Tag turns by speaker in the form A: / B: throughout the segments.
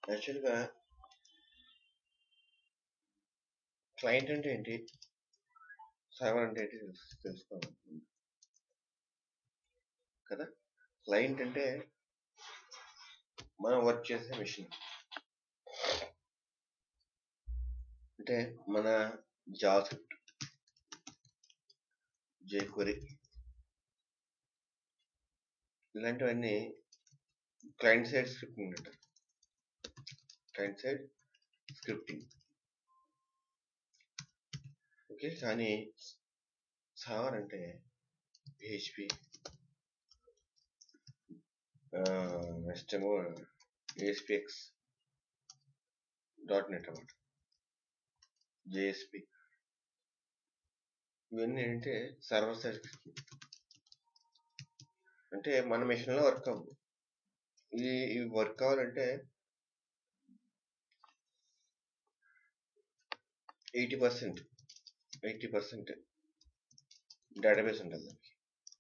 A: యాక్చువల్గా క్లయింట్ అంటే ఏంటి సర్వర్ అంటే ఏంటి తెలుసు తెలుసుకోవాలి కదా క్లయింట్ అంటే మనం వర్క్ చేసే మిషన్ అంటే మన జావాస్క్రిప్ట్ జేక్వరీ ఇలాంటివన్నీ క్లయింట్ సైడ్ స్క్రిప్టింగ్ అంటారు క్లయింట్ సైడ్ స్క్రిప్టింగ్ ఓకే కానీ సర్వర్ అంటే పిహెచ్పి నెక్స్ట్ ఏమో ఏఎస్పిఎక్స్ డాట్ నెట్ అన్నమాట జేఎస్పి ఇవన్నీ ఏంటంటే సర్వర్ సైడ్ అంటే మన మిషన్లో వర్క్ అవ్వదు ఇది ఇవి వర్క్ అవ్వాలంటే eighty percent eighty percent database ఉంటుంది దానికి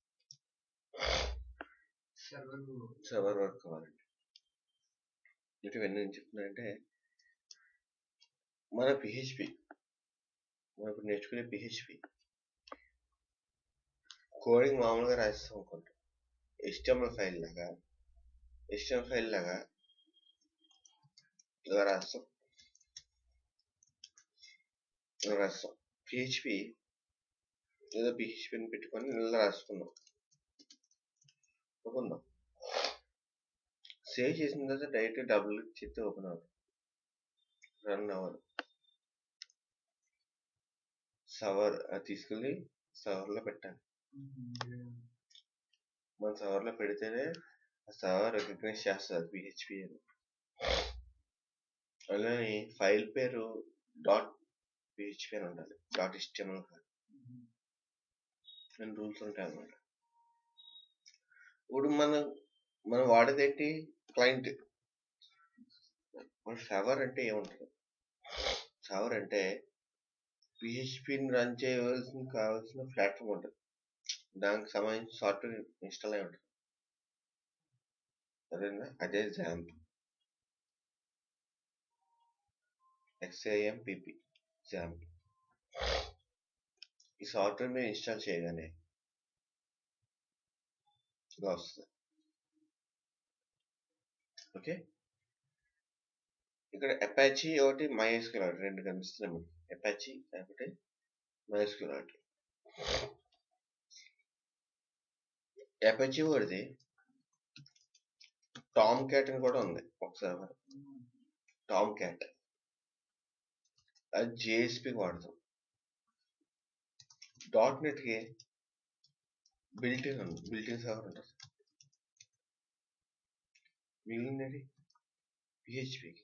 B: సర్వర్
A: సర్వర్ వర్క్ కావాలండి అంటే ఇవన్నీ ఏం చెప్తున్నాయంటే మన పిహెచ్పి మనం ఇప్పుడు నేర్చుకునే పిహెచ్పి కోడింగ్ మామూలుగా రాస్తాం అనుకుంటాం HTML ఫైల్ లాగా HTML ఫైల్ లాగా ఇలా రాస్తాం ఇలా రాస్తాం పిహెచ్పి ఏదో పిహెచ్పిని పెట్టుకొని ఇలా రాసుకున్నాం అనుకుందాం సేవ్ చేసిన తర్వాత డైరెక్ట్ డబుల్ చేస్తే ఓపెన్ అవ్వదు రన్ అవ్వదు సవర్ అది తీసుకెళ్ళి సవర్లో పెట్టాలి మన సవర్లో పెడితేనే ఆ సవర్ రికగ్నైజ్ చేస్తుంది పిహెచ్పి అని అలానే ఫైల్ పేరు డాట్ పిహెచ్పి అని ఉండాలి డాట్ ఇష్టమల్ కాదు రెండు రూల్స్ ఉంటాయి అన్నమాట ఇప్పుడు మనం మనం వాడేది ఏంటి క్లయింట్ సర్వర్ అంటే ఏముంటుంది సర్వర్ అంటే పిహెచ్పిని రన్ చేయవలసిన కావాల్సిన ప్లాట్ఫామ్ ఉంటుంది దానికి సంబంధించిన సాఫ్ట్వేర్ ఇన్స్టాల్ అయి ఉంటుంది సరేనా అదే జాంప్ ఎక్స్ఏఎంపిపి జాంప్ ఈ సాఫ్ట్వేర్ మీరు ఇన్స్టాల్ చేయగానే ఇలా వస్తుంది ఓకే ఇక్కడ అపాచీ ఒకటి మైఎస్క్యూఎల్ ఒకటి రెండు కనిపిస్తున్నాయి మనకి అపాచీ ఒకటి మైఎస్క్యూఎల్ ఒకటి అపాచీ వాడిది టామ్ క్యాట్ అని కూడా ఉంది ఒకసారి టామ్ క్యాట్ అది జేఎస్పీకి వాడతాం డాట్ నెట్కి బిల్టిన్ ఉంది బిల్టిన్ సర్వర్ ఉంటుంది మిగిలినది పిహెచ్పికి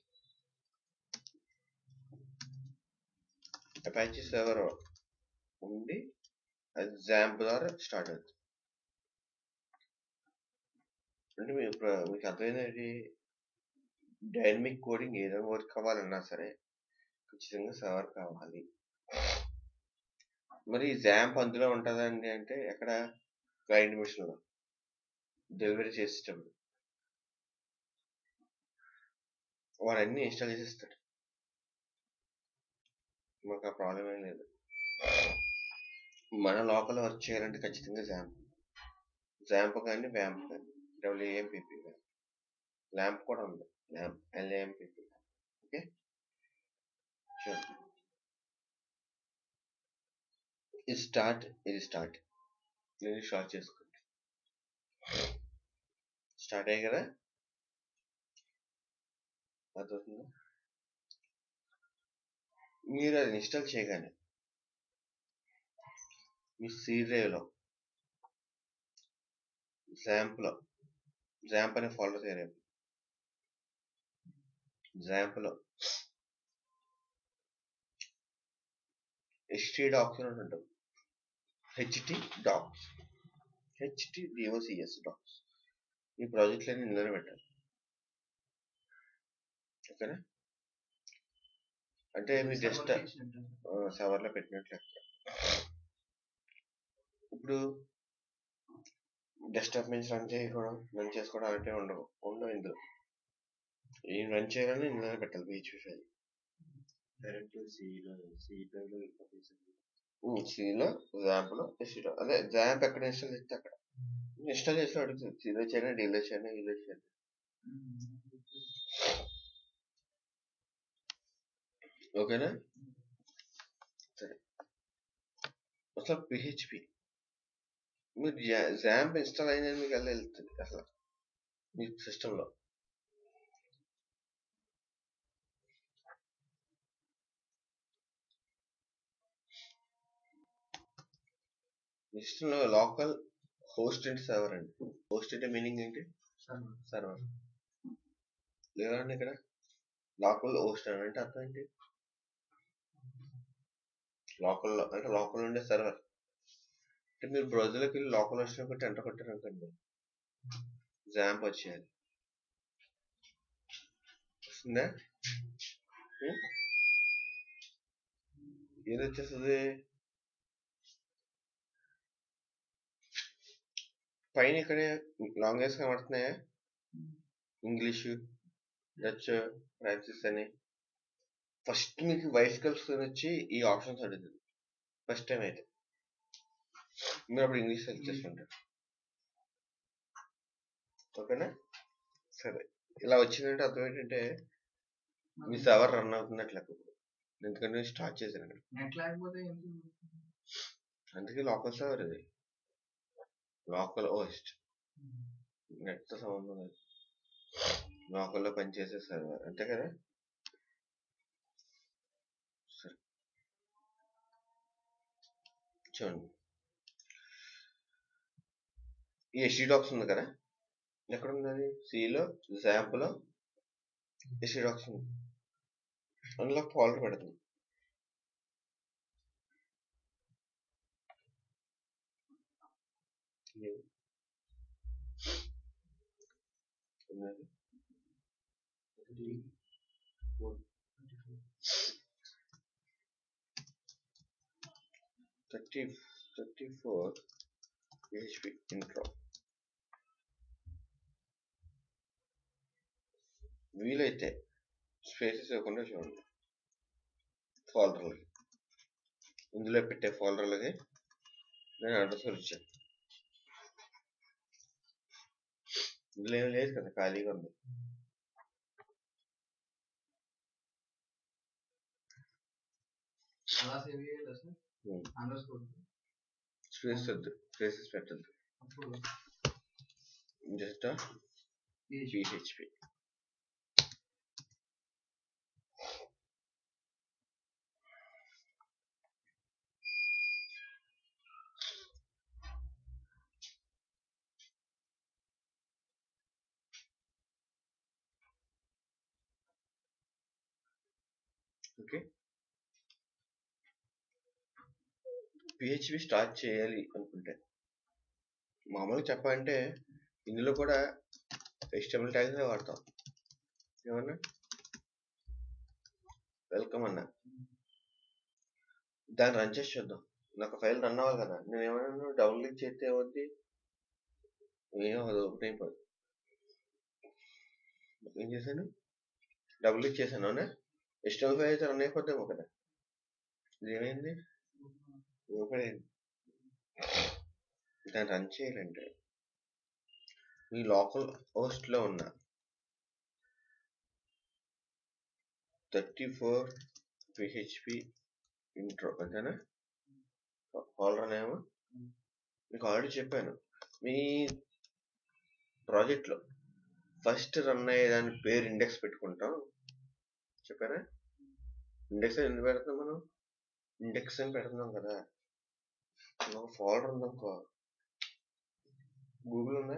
A: అపాచీ సర్వర్ ఉండి అది జాంప్ ద్వారా స్టార్ట్ అవుతుంది అంటే మీకు ఇప్పుడు మీకు అర్థమైనది డైనమిక్ కోడింగ్ ఏదైనా వర్క్ అవ్వాలన్నా సరే ఖచ్చితంగా సర్వర్ కావాలి మరి జాంప్ అందులో ఉంటుందండి అంటే ఎక్కడ క్లయింట్ మిషన్లో డెలివరీ చేసేటప్పుడు వాడు అన్ని ఇన్స్టాల్ చేసేస్తాడు మాకు ఆ ప్రాబ్లం ఏం లేదు మన లోకల్ వర్క్ చేయాలంటే ఖచ్చితంగా జాంప్ జాంప్ కానీ వ్యాంప్ కానీ డబ్ల్యూఏఎంపీపీ ల్యాంప్ కూడా ఉంది ల్యాంప్ ఎల్ఏఎంపీపీ ఓకే షూర్ ఇది స్టార్ట్ ఇది స్టార్ట్ నేను స్టార్ట్ చేసుకోండి స్టార్ట్ అయ్యాయి కదా అర్థమవుతుందా మీరు అది ఇన్స్టాల్ చేయగానే మీ సి డ్రైవ్లో జాంప్లో జాంప్ అనే ఫోల్డర్ తయారు జాంప్లో హెచ్టి డాక్స్ అని ఉంటుంది htdocs HT DOCS docs ఈ ప్రాజెక్ట్లన్నీ ఇందులోనే పెట్టాలి ఓకేనా అంటే మీ జస్ట్ సవర్లో పెట్టినట్లు ఇప్పుడు డెస్క్టాప్ నుంచి రన్ చేసుకోవడం రన్ చేసుకోవడం అంటే ఉండవు ఉండవు ఇందులో ఏం రన్ చేయాలని ఇందులోనే పెట్టాలి పిహెచ్పి ఫైల్
B: డైరెక్ట్ సిలో సి డ్రైవ్లో వెళ్ళిపోతుంది
A: సిలో జాంప్లో ఎస్టీలో అదే జాంప్ ఎక్కడ ఇన్స్టాల్ చేస్తే అక్కడ ఇన్స్టాల్ చేసి అడుగుతుంది సిలో చేయనా డీలో చేయనా ఈలో చేయనా ఓకేనా సరే అసలు పిహెచ్పి మీరు జాంప్ ఇన్స్టాల్ అయినది మీకు ఎలా వెళ్తుంది అసలు మీ సిస్టంలో మీ సిస్టంలో లోకల్ హోస్ట్ అంటే సర్వర్ అండి హోస్ట్ అంటే మీనింగ్ ఏంటి సర్వర్ లేదండి ఇక్కడ లోకల్ హోస్ట్ అని అంటే అర్థం ఏంటి లోకల్ అంటే లోకల్ ఉండే సర్వర్ అంటే మీరు బ్రౌజర్లోకి వెళ్ళి లోకల్ హోస్ట్ ఒకటి ఎంటర్ కొట్టారు అనుకోండి జాంప్ వచ్చేయాలి వస్తుందా ఉం? ఏది వచ్చేస్తుంది పైన ఇక్కడే లాంగ్వేజ్ కనబడుతున్నాయా ఇంగ్లీష్ డచ్ ఫ్రాన్సిస్ అని ఫస్ట్ మీకు వైస్ కల్స్ వచ్చి ఈ ఆప్షన్స్ అడుగుతుంది ఫస్ట్ టైం అయితే మీరు అప్పుడు ఇంగ్లీష్ సెలెక్ట్ చేసుకుంటారు ఓకేనా సరే ఇలా వచ్చిందంటే అర్థం ఏంటంటే మీ సర్వర్ రన్ అవుతున్నట్లు లెక్క ఇప్పుడు ఎందుకంటే స్టార్ట్ చేశాను అక్కడ
C: నెట్ లేకపోతే ఏంటి?
A: అందుకే లోకల్ సర్వర్ ఇది లోకల్ హోస్ట్ నెట్తో సంబంధం లేదు లోకల్లో పనిచేసే సర్వర్ అంతే కదా సరే చూడండి ఈ ఎస్టీ డాక్స్ ఉంది కదా ఎక్కడ ఉంది అది సిలో జాంప్లో ఎస్టీ డాక్స్ ఉంది అందులో ఫోల్డర్ పెడుతుంది ఉన్నది thirty thirty four PHP intro వీలైతే స్పేసెస్ ఇవ్వకుండా చూడండి ఫోల్డర్లకి ఇందులో పెట్టే ఫోల్డర్లకి నేను అడ్రస్ ఇచ్చాను ఇందులో ఏం లేదు కదా ఖాళీగా ఉంది
C: అలా సేవ్ చేయాలి sir
A: Hmm.
C: Underscore
A: space వద్దు స్పేసెస్ పెట్టద్దు
C: అప్పుడు
A: just
C: PHP.
A: PHP okay PHP start చేయాలి అనుకుంటే మామూలుగా చెప్పాలంటే ఇందులో కూడా HTML ట్యాగ్స్ వాడతాం ఏమన్నా వెల్కమ్ అన్నా దాన్ని రన్ చేసి చూద్దాం నాకు ఫైల్ రన్ అవ్వాలి కదా నేను ఏమన్నా డబుల్ క్లిక్ చేస్తే ఏమవుద్ది ఏం అవ్వదు ఓపెన్ అయిపోదు ఏం చేశాను డబుల్ క్లిక్ చేశాను అవునా HTML ఫైల్ అయితే రన్ అయిపోద్దేమో కదా ఇది ఏమైంది ఓపెన్ అయింది దాన్ని రన్ చేయాలంటే మీ లోకల్ హోస్ట్లో ఉన్న థర్టీ ఫోర్ పిహెచ్పి ఇంట్రో అంతేనా ఫోల్డర్ నేమ్ మీకు ఆల్రెడీ చెప్పాను మీ ప్రాజెక్ట్లో ఫస్ట్ రన్ అయ్యే దాని పేరు ఇండెక్స్ పెట్టుకుంటాం చెప్పారా ఇండెక్స్ ఎందుకు పెడుతున్నాం మనం ఇండెక్స్ అని పెడుతున్నాం కదా ఒక ఫోల్డర్ ఉందనుకో గూగుల్ ఉందా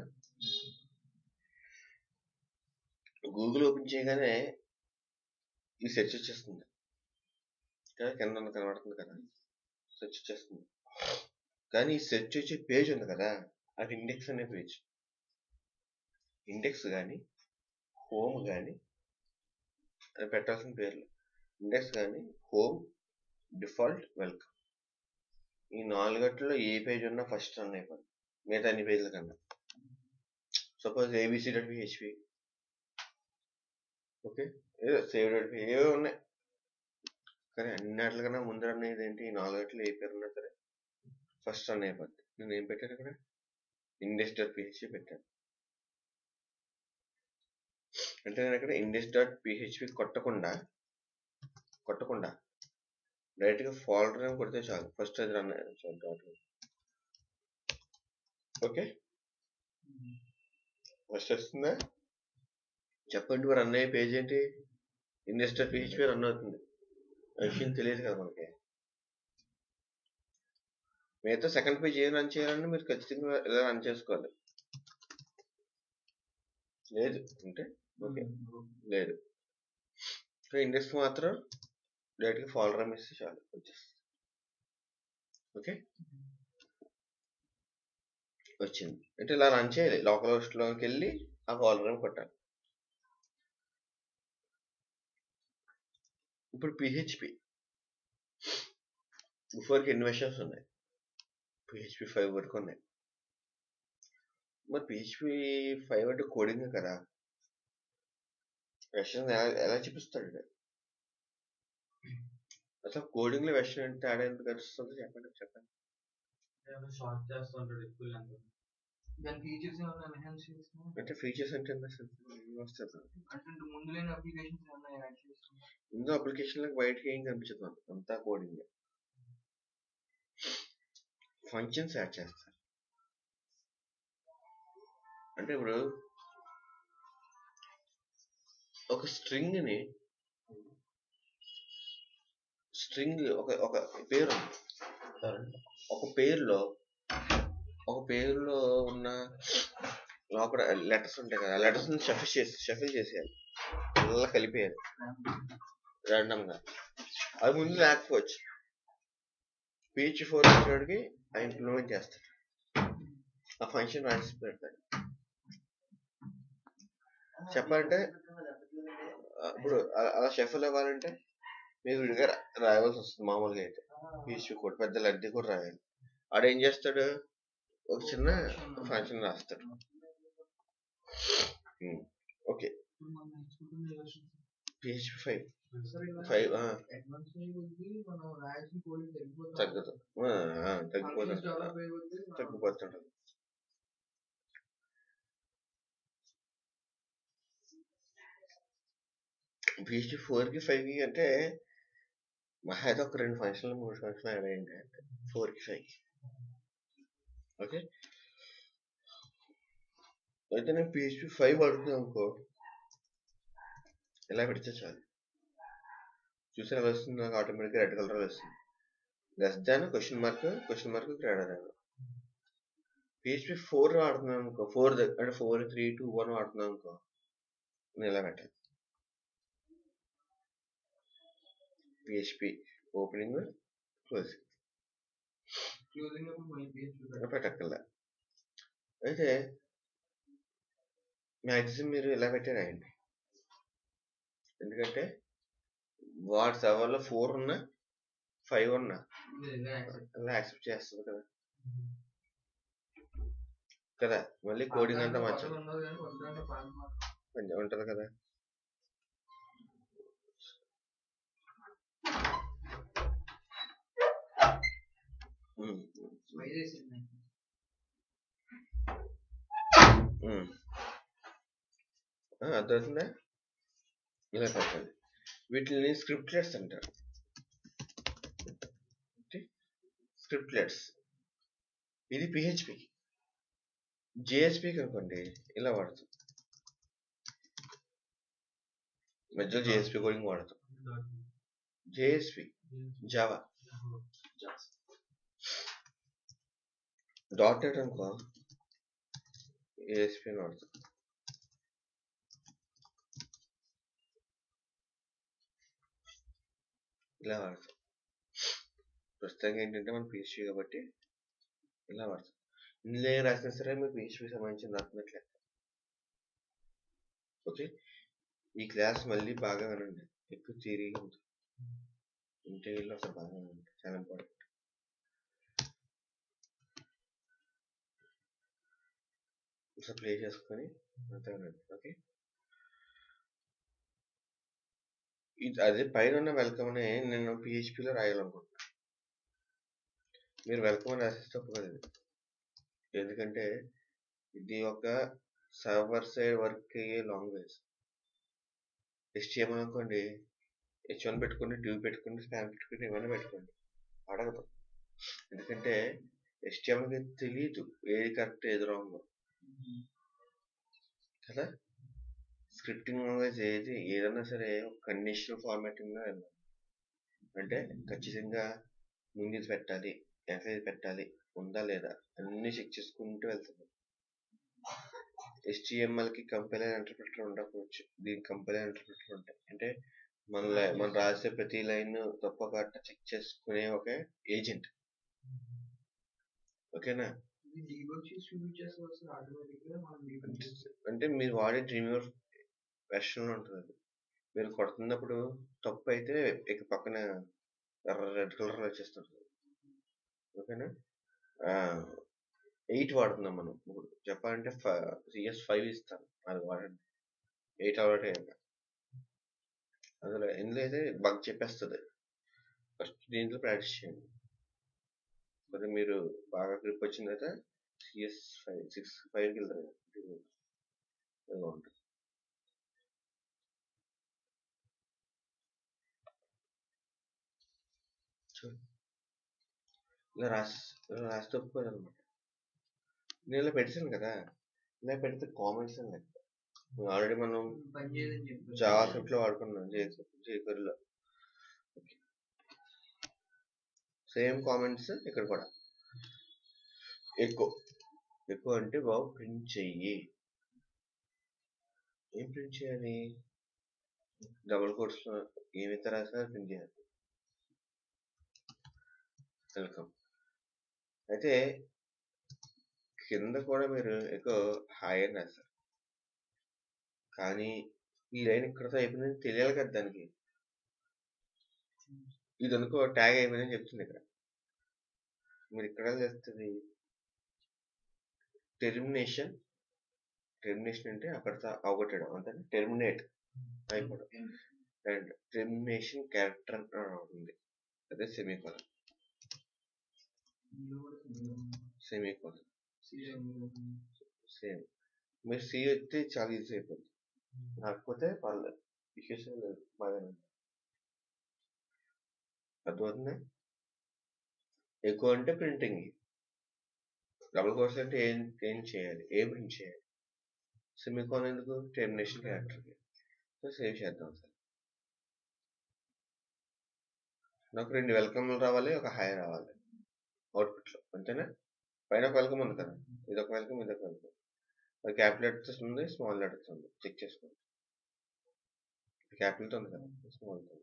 A: గూగుల్ ఓపెన్ చేయగానే ఈ సెర్చ్ వచ్చేస్తుంది కదా కింద ఉంది కనబడుతుంది కదా సెర్చ్ వచ్చేస్తుంది కానీ ఈ సెర్చ్ వచ్చే పేజ్ ఉంది కదా అది ఇండెక్స్ అనే పేజ్ ఇండెక్స్ కానీ హోమ్ కానీ అది పెట్టాల్సిన పేర్లు ఇండెక్స్ కానీ హోమ్ డిఫాల్ట్ వెల్కమ్ ఈ నాలుగట్లో ఏ పేజ్ ఉన్నా ఫస్ట్ రన్ అయిపోయింది మిగతా అన్ని పేజీల కన్నా suppose ABC dot PHP okay ఏదో సేవ్ ఏవో ఉన్నాయి కానీ అన్నిటికన్నా ముందు రన్ అయ్యేది ఏంటి ఈ నాలుగట్లు ఏ పేరు ఉన్నా సరే ఫస్ట్ రన్ అయిపోద్ది నేను ఏం పెట్టాను ఇక్కడ ఇండెక్స్ డాట్ పిహెచ్పి పెట్టాను అంటే నేను ఇక్కడ ఇండెక్స్ డాట్ పిహెచ్పి కొట్టకుండా కొట్టకుండా డైరెక్ట్గా ఫాల్డర్ అని కొడితే చాలు ఫస్ట్ అది రన్ అయ్యేది చాలు డాట్ ఓకే ఫస్ట్ వస్తుందా చెప్పండి మరి రన్ అయ్యే పేజ్ ఏంటి ఇండెక్స్ డాట్ పిహెచ్పి రన్ అవుతుంది ఆ విషయం తెలియదు కదా మనకి మిగతా సెకండ్ పేజ్ ఏం రన్ చేయాలంటే మీరు ఖచ్చితంగా ఇలా రన్ చేసుకోవాలి లేదు అంటే ఓకే లేదు సో ఇండెక్స్ మాత్రం డైరెక్ట్గా ఫాలోవర్ రన్ ఇస్తే చాలు వచ్చేస్తుంది ఓకే వచ్చింది అంటే ఇలా రన్ చేయాలి లోకల్ హోస్ట్లోకి వెళ్ళి ఆ ఫాలోవర్ రన్ కొట్టాలి ఇప్పుడు పిహెచ్పి బిఫోర్కి ఎన్ని వెర్షన్స్ ఉన్నాయి పిహెచ్పి ఫైవ్ వరకు ఉన్నాయి మరి పిహెచ్పి ఫైవ్ అంటే కోడింగ్ కదా వెర్షన్ ఎలా ఎలా చూపిస్తాడు అసలు కోడింగ్ లో వెర్షన్ అంటే తేడా ఎందుకు కలుస్తుంది చెప్పండి చెప్పండి
C: షార్ట్ చేస్తుంటాడు ఎక్కువ లెంత్ దాని ఫీచర్స్ ఏమైనా ఎన్హాన్స్ చేస్తున్నా
A: అంటే ఫీచర్స్ అంటే ఏంటి అసలు? ఏం వస్తుంది
C: అంటే ఇంతకు ముందు లేని అప్లికేషన్స్ ఏమైనా యాడ్ చేస్తున్నా
A: ముందు అప్లికేషన్ లో బయటకి ఏం కనిపించదు మనకు. అంతా కోడింగ్ ఫంక్షన్స్ యాడ్ చేస్తారు అంటే ఇప్పుడు ఒక స్ట్రింగ్ ని స్ట్రింగ్ ఒక ఒక పేరు ఉంది. ఒక పేరులో ఒక పేరులో ఉన్న లోపల లెటర్స్ ఉంటాయి కదా లెటర్స్ ని షఫిల్ చేసి షఫిల్ చేసేయాలి అలా కలిపేయాలి random గా అది ముందు లేకపోవచ్చు పీచ్ ఫోర్ వచ్చినడికి ఆ ఇంప్లిమెంట్ చేస్తాడు ఆ ఫంక్షన్ రాసి పెడతాడు చెప్పాలంటే ఆ, ఇప్పుడు అలా- అలా షఫల్ అవ్వాలంటే మీకు విడిగా రా- రాయవలసి వస్తుంది మామూలుగా అయితే పీచ్ కోడ్ పెద్ద లడ్డి కూడా రాయాలి ఆడు ఏం చేస్తాడు ఒక చిన్న ఫంక్షన్ రాస్తాడు ఓకే
C: ఇప్పుడు మనం నేర్చుకుంటున్న versions.
A: పిహెచ్పి ఫైవ్
C: సరే ఇలా
A: ఫైవ్
C: advance అయ్యే కొద్దీ మనం రాయాల్సిన కోడింగ్ తగ్గిపోతుంది
A: తగ్గదు ఆ, ఆ, తగ్గిపోతుంది
C: డెవలప్ అయ్యే కొద్దీ మనం
A: తగ్గిపోతుంటది పిహెచ్పి ఫోర్ కి ఫైవ్ కి అంటే మహా అయితే ఒక రెండు ఫంక్షన్లు మూడు ఫంక్షన్లు యాడ్ అయ్యింది అంటే ఫోర్ కి ఫైవ్ కి ఓకే అయితే నేను పిహెచ్పి ఫైవ్ పడుతుంది అనుకో ఇలా పెడితే చాలు చూసి ఎలా వస్తుంది నాకు ఆటోమేటిక్గా రెడ్ కలర్ వస్తుంది less than question mark question mark greater than PHP four వాడుతున్నాను అనుకో ఫోర్ అంటే ఫోర్ త్రీ టూ వన్ వాడుతున్నాను అనుకో నేను ఇలా పెట్టాలి పిహెచ్పి ఓపెనింగ్ క్లోజింగ్
C: క్లోజింగ్ అప్పుడు మళ్ళీ PHP
A: పెట్టక్కర్లే అయితే మ్యాక్సిమం మీరు ఇలా పెట్టే రాయండి ఎందుకంటే వాటి సర్వర్లో ఫోర్ ఉన్నా ఫైవ్ ఉన్నా
C: నిజంగా accept.
A: అలా యాక్సెప్ట్ చేస్తుంది కదా కదా మళ్ళీ కోడింగ్ అంతా
C: కొత్తగా
A: మంచిగా
C: ఉన్నది కానీ కొత్త దాంట్లో పాత మాత్రం.
A: మంచిగా ఉంటుంది కదా ఉమ్,
C: Try చేసింది.
A: ఉమ్. ఆ, అర్థమవుతుందా ఇలా పెట్టాలి వీటిని స్క్రిప్ట్లెట్స్ అంటారు స్క్రిప్ట్లెట్స్ ఇది పిహెచ్పి జేఎస్పీకి అనుకోండి ఇలా వాడతాం మధ్యలో జేఎస్పీ కోడింగ్ వాడతాం జేఎస్పి జావా డాట్ నెట్ అనుకో ఏఎస్పీ అని వాడతాం ఇలా వాడతాం ప్రస్తుతానికి ఏంటంటే మనం పిహెచ్పి కాబట్టి ఇలా వాడతాం ఇందులో ఏం రాసినా సరే మీకు పిహెచ్పి సంబంధించిన రాసినట్లే ఓకే ఈ క్లాస్ మళ్ళీ బాగా వినండి ఎక్కువ థియరీగా ఉంటుంది ఇంటర్వ్యూలో అసలు బాగా వినండి చాలా ఇంపార్టెంట్ ఒకసారి ప్లే చేసుకొని అంతా వినండి ఓకే ఇది అదే పైన ఉన్న వెల్కమ్ ని నేను పిహెచ్పిలో రాయాలనుకుంటున్నాను మీరు వెల్కమ్ అని రాసేస్తే తప్పదు ఎందుకంటే ఇది ఒక సర్వర్ సైడ్ వర్క్ అయ్యే లాంగ్వేజ్ HTML అనుకోండి హెచ్ వన్ పెట్టుకోండి ట్యూ పెట్టుకోండి స్పాన్ పెట్టుకోండి ఇవన్నీ పెట్టుకోండి అడగదు ఎందుకంటే HTML కి తెలియదు ఏది కరెక్ట్ ఏది రాంగ్ కదా స్క్రిప్టింగ్ లాంగ్వేజ్ ఏది ఏదైనా సరే కండిషనల్ ఫార్మాటింగ్ లో వెళ్ళాలి అంటే ఖచ్చితంగా ముందు ఇది పెట్టాలి వెనక ఇది పెట్టాలి ఉందా లేదా అన్ని చెక్ చేసుకుంటూ వెళ్తుంది HTML కి కంపైలర్ ఇంటర్ప్రిటర్ ఉండకపోవచ్చు దీనికి కంపైలర్ ఇంటర్ప్రిటర్ ఉంటాయి అంటే మన లై- మనం రాసే ప్రతి లైన్ తప్ప కట్ట చెక్ చేసుకునే ఒక ఏజెంట్ ఓకేనా
C: ఇది డీబగ్ చేసి చూపించేస్తే వస్తుంది ఆటోమేటిక్గా మనం డీబగ్ చేస్తే
A: అంటే మీరు వాడే డ్రీమ్యూర్ వెర్షన్ ఉంటుంది అది మీరు కొడుతున్నప్పుడు తప్పు అయితే ఇక పక్కన రెడ్ కలర్ వచ్చేస్తుంది ఓకేనా ఎయిట్ వాడుతున్నాం మనం ఇప్పుడు చెప్పాలంటే సిఎస్ ఫైవ్ ఇస్తాను అది వాడండి ఎయిట్ అలవాటే అందులో ఎందులో అయితే బగ్ చెప్పేస్తుంది ఫస్ట్ దీంట్లో ప్రాక్టీస్ చేయండి మరి మీరు బాగా గ్రిప్ వచ్చిన తర్వాత సిఎస్ ఫైవ్ సిక్స్ ఫైవ్కి వెళ్తారు కదా బాగుంటుంది చూడు ఇలా రాసి ఇలా రాసి తప్పుకోదు అనమాట నేను ఇలా పెట్టాను కదా ఇలా పెడితే కామెంట్స్ అని లెక్క ఆల్రెడీ మనం
C: పని చేయదని చెప్పి
A: జావా స్క్రిప్ట్ లో వాడుకున్నాం జేకర్లో సేమ్ కామెంట్స్ ఇక్కడ కూడా ఎక్కువ ఎక్కువ అంటే బాబు ప్రింట్ చెయ్యి ఏం ప్రింట్ చేయాలి డబుల్ కోట్స్ లో ఏమైతే రాసినా ప్రింట్ చేయాలి వెల్కమ్ అయితే కింద కూడా మీరు ఎక్కువ హాయ్ అని రాస్తారు కానీ ఈ లైన్ ఇక్కడతో అయిపోయిందని తెలియాలి కదా దానికి ఇది అనుకో ట్యాగ్ అయిపోయిందని చెప్తుంది ఇక్కడ మీరు ఇక్కడ చేస్తుంది టెర్మినేషన్ టెర్మినేషన్ అంటే అక్కడతో అవగొట్టడం అంతే టెర్మినేట్ అయిపోవడం అండ్ టెర్మినేషన్ క్యారెక్టర్ ఉంది అదే సెమీకోలన్ సెమీకోలన్ సేమ్ మీరు సి అయితే చాలా ఈజీ అయిపోతుంది కాకపోతే పర్లేదు విశేషం లేదు బాగానే ఉంది అర్థమవుతుందా ఎక్కువ అంటే ప్రింటింగ్ డబుల్ కోర్స్ అంటే ఏం ఏం చేయాలి ఏ ప్రింట్ చేయాలి సెమికాన్ ఎందుకు టెర్మినేషన్ క్యారెక్టర్కి సో సేవ్ చేద్దాం సార్ నాకు రెండు వెల్కమ్లు రావాలి ఒక హాయ్ రావాలి అవుట్పుట్లో అంతేనా పైన ఒక వెల్కమ్ ఉంది కదా ఇది ఒక వెల్కమ్ ఇది ఒక వెల్కమ్ అది క్యాపిటల్ లెటర్స్ ఉంది స్మాల్ లెటర్స్ ఉంది చెక్ చేసుకోండి క్యాపిటల్ ఉంది కదా స్మాల్ ఉంది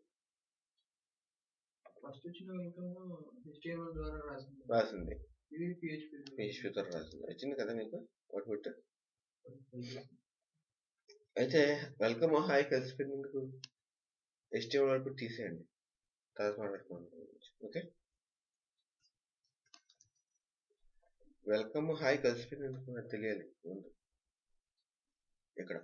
C: ఫస్ట్ వచ్చిన ఇన్కమ్ HTML ద్వారా రాసింది
A: రాసింది
C: ఇది పిహెచ్పి
A: PHP తో రాసింది వచ్చింది కదా మీకు అవుట్పుట్ అయితే వెల్కమ్ హాయ్ కలిసిపోయింది ఎందుకు HTML అవుట్పుట్ తీసేయండి తర్వాత మాట్లాడుకోండి ఓకే వెల్కమ్ హాయ్ కలిసిపోయింది ఎందుకు నాకు తెలియాలి ముందు ఇక్కడ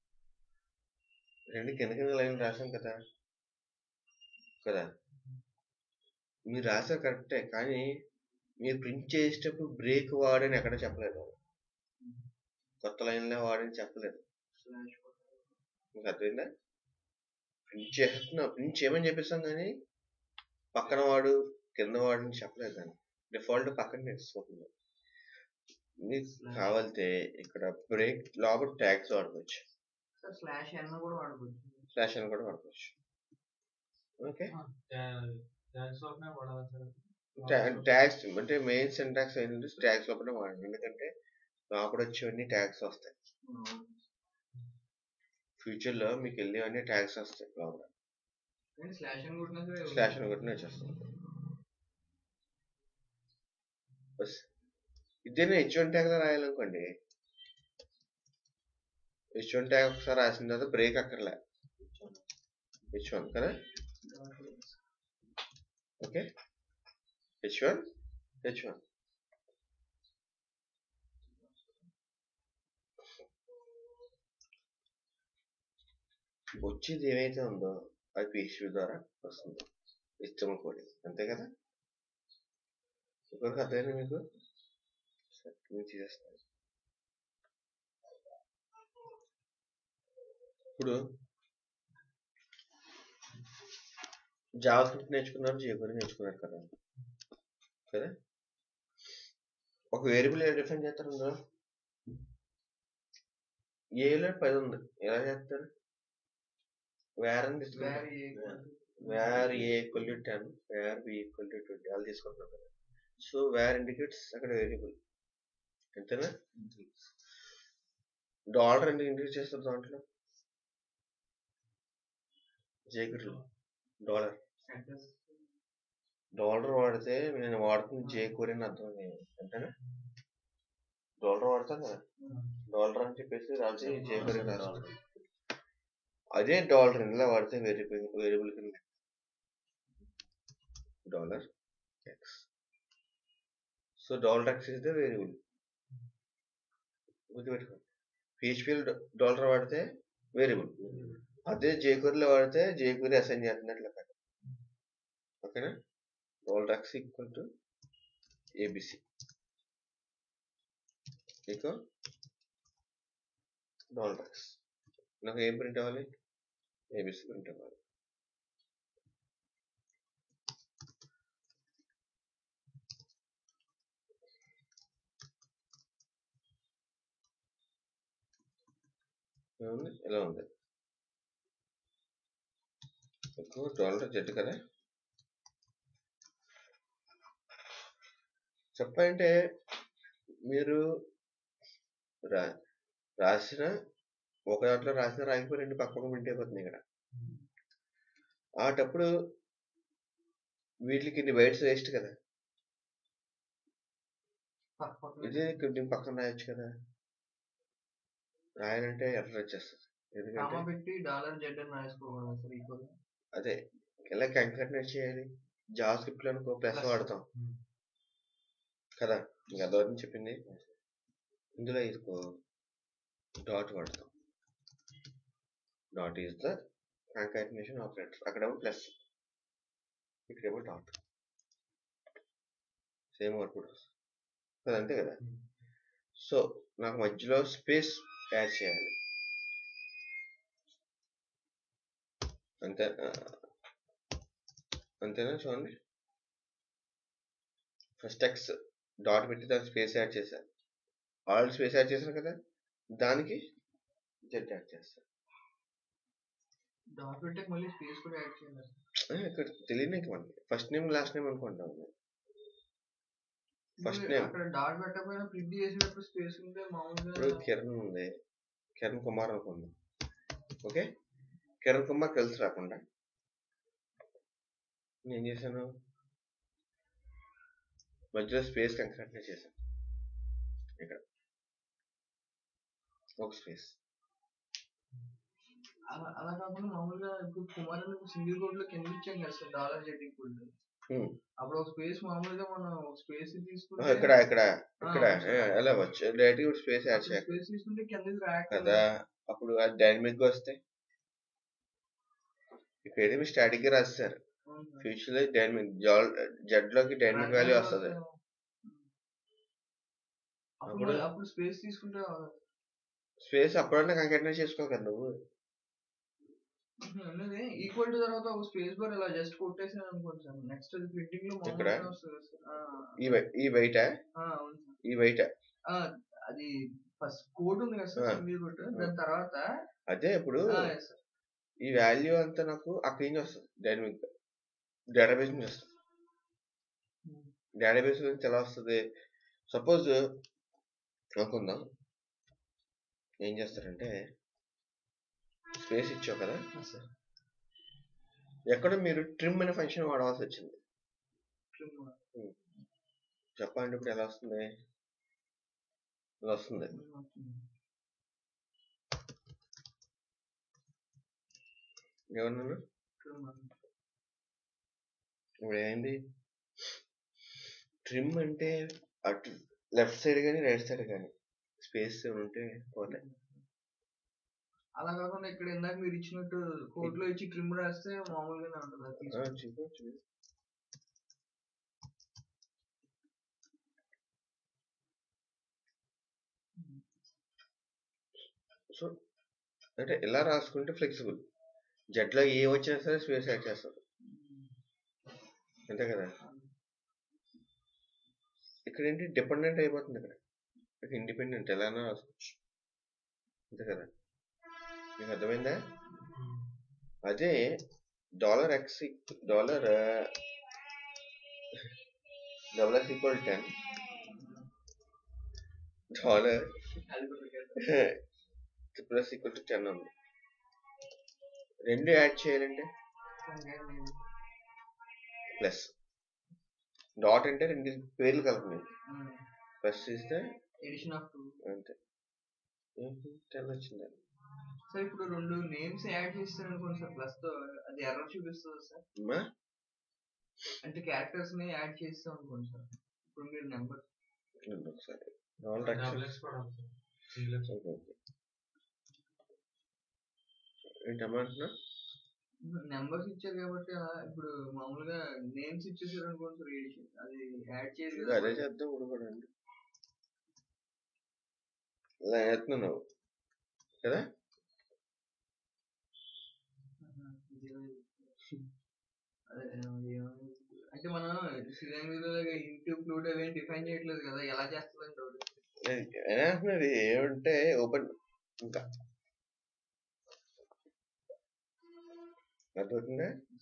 A: రెండు కింద కింద లైన్ రాసాం కదా కదా మీరు రాసారు కరెక్టే కానీ మీరు ప్రింట్ చేసేటప్పుడు బ్రేక్ వాడని ఎక్కడ చెప్పలేదు కొత్త లైన్లో వాడని చెప్పలేదు
C: స్లాష్
A: మీకు అర్థమైందా ప్రింట్ చేస్తున్నా ప్రింట్ చేయమని చెప్పేస్తాం కానీ పక్కన వాడు కింద వాడని చెప్పలేదు దాన్ని డిఫాల్ట్ పక్కన నేర్చుకుంటుంది మీకు కావాలితే ఇక్కడ బ్రేక్ లోపల ట్యాగ్స్ వాడుకోవచ్చు
C: సార్ స్లాష్ ఎన్ కూడా వాడుకోవచ్చు
A: స్లాష్ అని కూడా వాడుకోవచ్చు ఓకే
C: ట్యాగ్స్ లోపలనే వాడాలి సార్
A: ట్యాగ్స్ అంటే మెయిన్ సింటాక్స్ ఏంటంటే ట్యాగ్స్ లోపల వాడండి ఎందుకంటే లోపల వచ్చేవన్నీ ట్యాగ్స్ వస్తాయి ఫ్యూచర్ లో మీకు వెళ్ళేవన్నీ ట్యాగ్స్ వస్తాయి లోపల
C: కానీ స్లాష్ అని కొట్టినా సరే
A: స్లాష్ అని కొట్టిన వచ్చేస్తుంది బస్ ఇదేనా హెచ్ వన్ ట్యాగ్ లో రాయాలనుకోండి హెచ్ వన్ ట్యాగ్ ఒకసారి రాసిన తర్వాత బ్రేక్ అక్కర్లే హెచ్ వన్ కదా okay H one H one వచ్చేది ఏమైతే ఉందో అది పిహెచ్పి ద్వారా వస్తుంది HTML కోడింగ్ అంతే కదా ఇప్పటికి అర్థమైంది మీకు సరే, నేను చేసేస్తాను ఇప్పుడు జావా స్క్రిప్ట్ నేర్చుకున్నారు జేకూరి నేర్చుకున్నారు కదా కదా ఒక వేరియబుల్ ఎలా డిఫైన్ చేస్తారు అందులో ఏలో పది ఉంది ఎలా చేస్తారు వేర్ అని తీసుకుంటారు
C: Where A equal to-
A: where A equal to ten where B equal to twenty అలా తీసుకుంటున్నాం కదా సో వేర్ ఇండికేట్స్ అక్కడ వేరియబుల్ అంతేనా డాలర్ ఎందుకు ఇండికేట్ చేస్తారు దాంట్లో జేకుట్లు డాలర్
C: address.
A: డాలర్ వాడితే నేను వాడుతుంది జే కోరి అని అర్థం లేదు. అంతేనా డాలర్ వాడతాం కదా డాలర్ అని చెప్పేసి రాసి జే కోరి అని రాస్తాం అదే డాలర్ ఇందులో వాడితే వేరియబుల్ వేరియబుల్ కింద dollar X so dollar X is the variable గుర్తుపెట్టుకోండి పిహెచ్పిఎల్ డాలర్ వాడితే వేరియబుల్ అదే జేకూరిలో వాడితే జేకూరి అసైన్ చేస్తున్నట్లు లెక్క ఓకేనా dollar X equal to ABC ఇక డాలర్ ఎక్స్ నాకు ఏం ప్రింట్ అవ్వాలి ఏబిసి ప్రింట్ అవ్వాలి ఏముంది ఎలా ఉంది ఎక్కువ డాలర్ జెడ్ కదా చెప్పంటే మీరు రా రాసిన ఒక దాంట్లో రాసిన రాకపోయి రెండు పక్క పక్క ప్రింట్ అయిపోతుంది ఇక్కడ ఆటప్పుడు వీటికి ఇన్ని బైట్స్ వేస్ట్ కదా
C: పక్క పక్కన.
A: ఇదే ఇక్కడ దీని పక్కన రాయొచ్చు కదా రాయాలంటే ఎర్ర వచ్చేస్తుంది ఎందుకంటే
C: కామా పెట్టి డాలర్ జెడ్ అని రాసుకోకూడదు సార్ ఈక్వల్
A: అదే ఎలా కంకర్నేట్ చేయాలి జావా స్క్రిప్ట్ లో అనుకో ప్లస్
C: Plus.
A: వాడతాం కదా ఇంకా అదొకటి చెప్పింది ఇందులో ఇదికో డాట్ వాడతాం dot is the concatenation operator అక్కడేమో ప్లస్ ఇక్కడేమో డాట్ సేమ్ అవుట్పుట్ వస్తుంది కదా అంతే కదా
C: Hmm.
A: సో నాకు మధ్యలో స్పేస్ యాడ్ చేయాలి అంతే ఆ, అంతేనా చూడండి ఫస్ట్ ఎక్స్ డాట్ పెట్టి దానికి స్పేస్ యాడ్ చేశాను ఆల్రెడీ స్పేస్ యాడ్ చేశాను కదా దానికి జెడ్ యాడ్ చేస్తాను
C: డాట్ పెట్టాక మళ్ళీ స్పేస్ కూడా యాడ్ చేయాలి
A: ఆ, ఇక్కడ తెలియదు ఇంక మనకి ఫస్ట్ నేమ్ లాస్ట్ నేమ్ అనుకుంటాం First
C: ఇప్పుడు
A: name.
C: అక్కడ డాట్ పెట్టకపోయినా ప్రింట్ చేసినప్పుడు స్పేస్ ఉంటే
A: ఇప్పుడు
C: మామూలుగా
A: కిరణ్ ఉంది కిరణ్ కుమార్ అనుకుందాం ఓకే కిరణ్ కుమార్ కలిసి రాకుండా నేను ఏం చేశాను మధ్యలో స్పేస్ కంకరెంట్ చేశాను ఇక్కడ ఒక స్పేస్
C: అలా అలా కాకుండా మామూలుగా ఇప్పుడు కుమార్ అని సింగిల్ కోడ్ లో కింద ఇచ్చాం కదా sir dollar Z equal
A: Hmm.
C: అప్పుడు ఒక స్పేస్ మామూలుగా మనం స్పేస్ తీసుకుంటే
A: ఇక్కడ ఇక్కడ ఇక్కడ
C: ఆ,
A: ఆ, ఎలా వచ్చు డైరెక్ట్ స్పేస్ యాడ్ చేయాలి
C: స్పేస్ తీసుకుంటే కింద ర్యాక్
A: కదా అప్పుడు అది డైనమిక్ గా వస్తే ఇక్కడ ఏమి స్టాటిక్ గా రాస్తారు ఫ్యూచర్ లో డైనమిక్ జెడ్ లోకి డైనమిక్ వాల్యూ వస్తుంది
C: అప్పుడు
A: అప్పుడు-
C: మళ్ళీ- అప్పుడు స్పేస్ తీసుకుంటే
A: స్పేస్ అప్పుడన్నా కంకెట్నే చేసుకో కదా నువ్వు
C: అన్నది ఈక్వల్ టు తర్వాత ఒక స్పేస్ బార్ ఇలా జస్ట్ కొట్టేసాను అనుకోండి సార్ నెక్స్ట్ అది ప్రింటింగ్ లో
A: ఇక్కడ?
C: మామూలుగా వస్తుంది సార్ ఆ,
A: ఈ బై- ఈ బయట
C: ఆ, అవును సార్
A: ఈ బయట
C: ఆ, అది ఫస్ట్ కోడ్ ఉంది కదా సార్
A: ఆ.
C: సింగిల్ కోడ్ దాని తర్వాత
A: అదే ఇప్పుడు
C: ఆ, yes sir.
A: ఈ వాల్యూ అంతా నాకు అక్కడి నుంచి వస్తుంది డైనమిక్ డేటాబేస్ నుంచి వస్తుంది
C: Hmm.
A: డేటాబేస్ నుంచి ఎలా వస్తుంది సపోజ్ అనుకుందాం ఏం చేస్తారంటే స్పేస్ ఇచ్చావు కదా
C: ఆ, సార్
A: ఎక్కడ మీరు ట్రిమ్ అనే ఫంక్షన్ వాడవలసి వచ్చింది
C: Trim.
A: చెప్పండి ఇప్పుడు ఎలా వస్తుంది ఇలా వస్తుంది ఏమన్నాను
C: Trim.
A: ఇప్పుడు ఏంది ట్రిమ్ అంటే అటు లెఫ్ట్ సైడ్ కానీ రైట్ సైడ్ కానీ స్పేస్ ఉంటే పోతాయి
C: అలా కాకుండా ఇక్కడ ఇందాక మీరు ఇచ్చినట్టు కోర్టులో ఇచ్చి ట్రిమ్ రాస్తే మామూలుగానే ఉంటుంది అది
A: ఆ,
C: తీసుకో.
A: చూడు, చూడు. సో అంటే ఇలా రాసుకుంటే ఫ్లెక్సిబుల్ జట్లో ఏ వచ్చినా సరే స్పేస్ యాడ్ చేస్తారు అంతే కదా ఇక్కడ ఏంటి డిపెండెంట్ అయిపోతుంది ఇక్కడ ఇక్కడ ఇండిపెండెంట్ ఎలానో రాసుకోవచ్చు అంతే కదా మీకు అర్థమైందా అదే dollar x dollar double x equal ten dollar
C: అది కూడా పెట్టేద్దాం.
A: ప్లస్ ఈక్వల్ టు టెన్ ఉంది రెండు యాడ్ చేయాలంటే
C: ఇంకేం లేదు.
A: ప్లస్ డాట్ అంటే రెండు పేర్లు కలుపున్నాయి
C: ఉమ్.
A: ప్లస్ చేస్తే
C: ఎడిషన్ ఆఫ్ టూ
A: అంతే టెన్ వచ్చింది
C: సార్ ఇప్పుడు రెండు నేమ్స్ యాడ్ చేస్తారు అనుకోండి సార్ ప్లస్ తో అది ఎర్రర్ చూపిస్తుంది సార్
A: అమ్మా
C: అంటే క్యారెక్టర్స్ ని యాడ్ చేస్తాం అనుకోండి సార్ ఇప్పుడు మీరు నెంబర్
A: ఉండు ఒకసారి డబల్
D: డబుల్
A: ఎక్స్
D: ఎక్స్ కూడా ఉంది sir single x
A: okay okay ఏంటమ్మా అంటున్నా
C: నెంబర్స్ ఇచ్చారు కాబట్టి అలా ఇప్పుడు మామూలుగా నేమ్స్ ఇచ్చేసారు అనుకోండి సార్ ఎడిషన్ అది యాడ్ చేసి
A: ఇది అదే చేద్దాం ఇప్పుడు కూడా అండి ఇలా వేస్తున్నావు నువ్వు కదా
C: ఆహా, ఇదేదో- అదే ఏమో- అంటే మనం శ్రీలంకలో ఇంటూ ఫ్లూట్ అవేం డిఫైన్ చేయట్లేదు కదా ఎలా చేస్తుందని డౌట్
A: ఏమంటున్నది ఏమంటే ఓపెన్ ఇంకా అర్థమవుతుందా